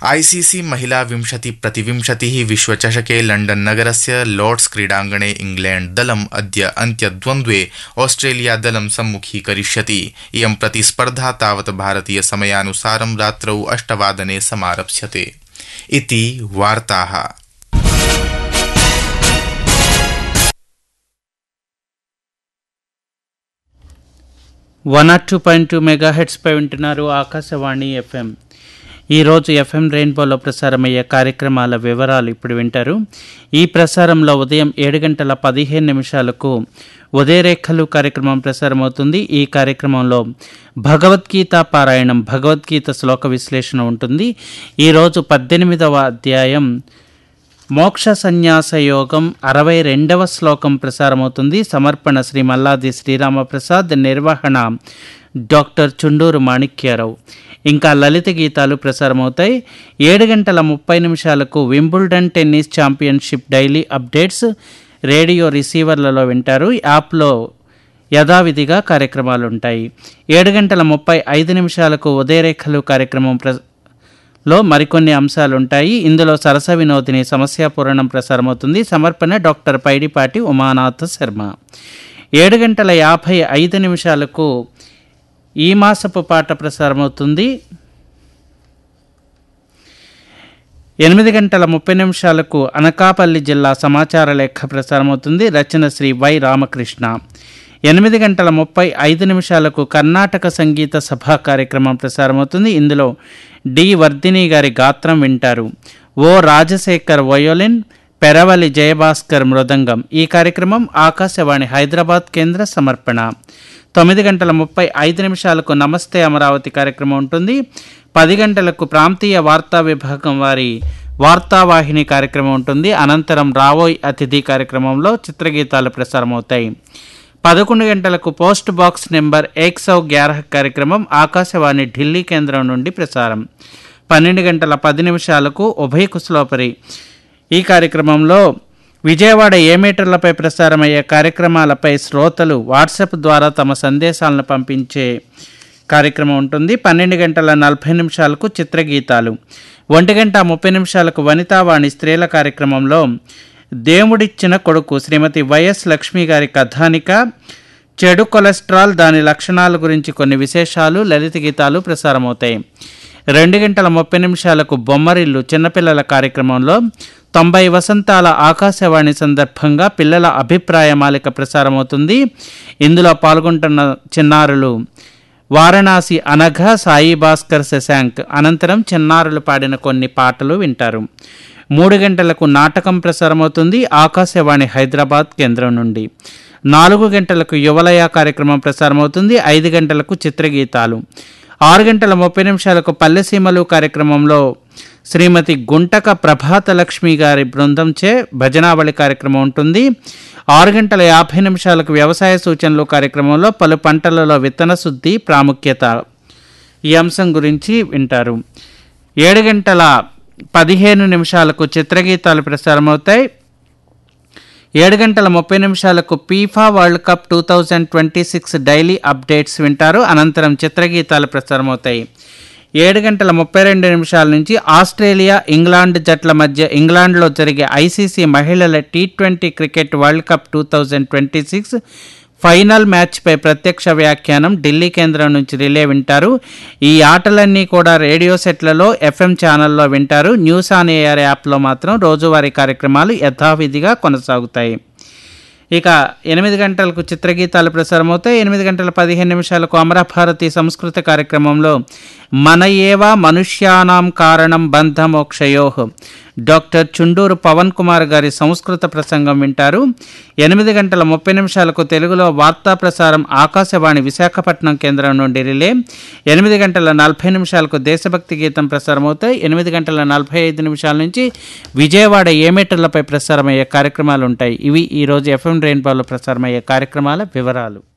ICC महिला विंशति प्रतिविंशतिः विश्वचषके London नगरस्य लॉर्ड्स् क्रीडाङ्गणे इंग्लैण्ड दलम् अद्य अन्त्यद्वन्द्वे ऑस्ट्रेलिया दलं सम्मुखीकरिष्यति इयं प्रतिस्पर्धा तावत् भारतीय समयानुसारं रात्रौ अष्टवादने समारप्स्यते इति वार्ताः one R two point two mega హెడ్స్పై వింటున్నారు ఆకాశవాణి ఎఫ్ఎం ఈరోజు ఎఫ్ఎం రెయిన్బోలో ప్రసారమయ్యే కార్యక్రమాల వివరాలు ఇప్పుడు వింటారు ఈ ప్రసారంలో ఉదయం ఏడు గంటల పదిహేను నిమిషాలకు ఉదయరేఖలు కార్యక్రమం ప్రసారమవుతుంది ఈ కార్యక్రమంలో భగవద్గీత పారాయణం భగవద్గీత శ్లోక విశ్లేషణ ఉంటుంది ఈరోజు పద్దెనిమిదవ అధ్యాయం మోక్ష సన్యాస యోగం అరవై రెండవ శ్లోకం ప్రసారమవుతుంది సమర్పణ శ్రీ మల్లాది శ్రీరామప్రసాద్ నిర్వహణ డాక్టర్ చుండూరు మాణిక్యారావు ఇంకా లలిత గీతాలు ప్రసారమవుతాయి ఏడు గంటల ముప్పై నిమిషాలకు Wimbledon tennis championship daily updates radio రిసీవర్లలో వింటారు యాప్లో యథావిధిగా కార్యక్రమాలు ఉంటాయి ఏడు గంటల ముప్పై ఐదు నిమిషాలకు ఉదయరేఖలు కార్యక్రమం ప్ర లో మరికొన్ని అంశాలు ఉంటాయి ఇందులో సరస వినోదిని సమస్య పూరణం ప్రసారమవుతుంది సమర్పణ డాక్టర్ పైడిపాటి ఉమానాథ శర్మ ఏడు గంటల యాభై ఐదు నిమిషాలకు ఈ మాసపు పాట ప్రసారమవుతుంది ఎనిమిది గంటల ముప్పై నిమిషాలకు అనకాపల్లి జిల్లా సమాచార లేఖ ప్రసారమవుతుంది రచన శ్రీ వై రామకృష్ణ ఎనిమిది గంటల ముప్పై ఐదు నిమిషాలకు కర్ణాటక సంగీత సభా కార్యక్రమం ప్రసారమవుతుంది ఇందులో డి వర్ధిని గారి గాత్రం వింటారు ఓ రాజశేఖర్ వయోలిన్ పెరవలి జయభాస్కర్ మృదంగం ఈ కార్యక్రమం ఆకాశవాణి హైదరాబాద్ కేంద్ర సమర్పణ తొమ్మిది గంటల ముప్పై ఐదు నిమిషాలకు నమస్తే అమరావతి కార్యక్రమం ఉంటుంది పది గంటలకు ప్రాంతీయ వార్తా విభాగం వారి వార్తావాహిని కార్యక్రమం ఉంటుంది అనంతరం రావోయ్ అతిథి కార్యక్రమంలో చిత్రగీతాలు ప్రసారమవుతాయి పదకొండు గంటలకు పోస్ట్ బాక్స్ నెంబర్ ఏక్ సౌ గ్యారహ్ కార్యక్రమం ఆకాశవాణి ఢిల్లీ కేంద్రం నుండి ప్రసారం పన్నెండు గంటల పది నిమిషాలకు ఉభయ కుశలోపరి ఈ కార్యక్రమంలో విజయవాడ ఏ మీటర్లపై ప్రసారమయ్యే కార్యక్రమాలపై శ్రోతలు వాట్సాప్ ద్వారా తమ సందేశాలను పంపించే కార్యక్రమం ఉంటుంది పన్నెండు గంటల నలభై నిమిషాలకు చిత్రగీతాలు ఒంటి గంట ముప్పై నిమిషాలకు వనితావాణి స్త్రీల కార్యక్రమంలో దేవుడిచ్చిన కొడుకు శ్రీమతి వైఎస్ లక్ష్మి గారి కథానిక చెడు కొలెస్ట్రాల్ దాని లక్షణాల గురించి కొన్ని విశేషాలు లలిత గీతాలు ప్రసారమవుతాయి రెండు గంటల ముప్పై నిమిషాలకు బొమ్మరిల్లు చిన్నపిల్లల కార్యక్రమంలో తొంభై వసంతాల ఆకాశవాణి సందర్భంగా పిల్లల అభిప్రాయ మాలిక ప్రసారమవుతుంది ఇందులో పాల్గొంటున్న చిన్నారులు వారణాసి అనఘ సాయి భాస్కర్ శశాంక్ అనంతరం చిన్నారులు పాడిన కొన్ని పాటలు వింటారు మూడు గంటలకు నాటకం ప్రసారమవుతుంది ఆకాశవాణి హైదరాబాద్ కేంద్రం నుండి నాలుగు గంటలకు యువలయ కార్యక్రమం ప్రసారమవుతుంది ఐదు గంటలకు చిత్రగీతాలు ఆరు గంటల ముప్పై నిమిషాలకు పల్లెసీమలు కార్యక్రమంలో శ్రీమతి గుంటక ప్రభాత లక్ష్మి గారి బృందంచే భజనావళి కార్యక్రమం ఉంటుంది ఆరు గంటల యాభై నిమిషాలకు వ్యవసాయ సూచనలు కార్యక్రమంలో పలు పంటలలో విత్తన శుద్ధి ప్రాముఖ్యత ఈ అంశం గురించి వింటారు ఏడు గంటల పదిహేను నిమిషాలకు చిత్రగీతాలు ప్రసారమవుతాయి ఏడు గంటల ముప్పై నిమిషాలకు FIFA world cup two thousand twenty six daily updates వింటారు అనంతరం చిత్రగీతాలు ప్రసారమవుతాయి ఏడు గంటల ముప్పై రెండు నిమిషాల నుంచి ఆస్ట్రేలియా ఇంగ్లాండ్ జట్ల మధ్య ఇంగ్లాండ్లో జరిగే ఐసీసీ మహిళల T twenty cricket world cup two thousand twenty six final మ్యాచ్పై ప్రత్యక్ష వ్యాఖ్యానం ఢిల్లీ కేంద్రం నుంచి రిలే వింటారు ఈ ఆటలన్నీ కూడా రేడియో సెట్లలో ఎఫ్ఎం ఛానల్లో వింటారు న్యూస్ ఆన్ ఎయిర్ యాప్లో మాత్రం రోజువారీ కార్యక్రమాలు యథావిధిగా కొనసాగుతాయి ఇక ఎనిమిది గంటలకు చిత్రగీతాలు ప్రసారమవుతాయి ఎనిమిది గంటల పదిహేను నిమిషాలకు అమరభారతి సంస్కృత కార్యక్రమంలో మన ఏవ మనుష్యానాం కారణం బంధమోక్షయో డాక్టర్ చుండూరు పవన్ కుమార్ గారి సంస్కృత ప్రసంగం వింటారు ఎనిమిది గంటల ముప్పై నిమిషాలకు తెలుగులో వార్తా ప్రసారం ఆకాశవాణి విశాఖపట్నం కేంద్రం నుండి రిలే ఎనిమిది గంటల నలభై నిమిషాలకు దేశభక్తి గీతం ప్రసారమవుతాయి ఎనిమిది గంటల నలభై ఐదు నిమిషాల నుంచి విజయవాడ ఏమీటర్లపై ప్రసారమయ్యే కార్యక్రమాలు ఉంటాయి ఇవి ఈరోజు ఎఫ్ఎం రెయిన్బాలో ప్రసారమయ్యే కార్యక్రమాల వివరాలు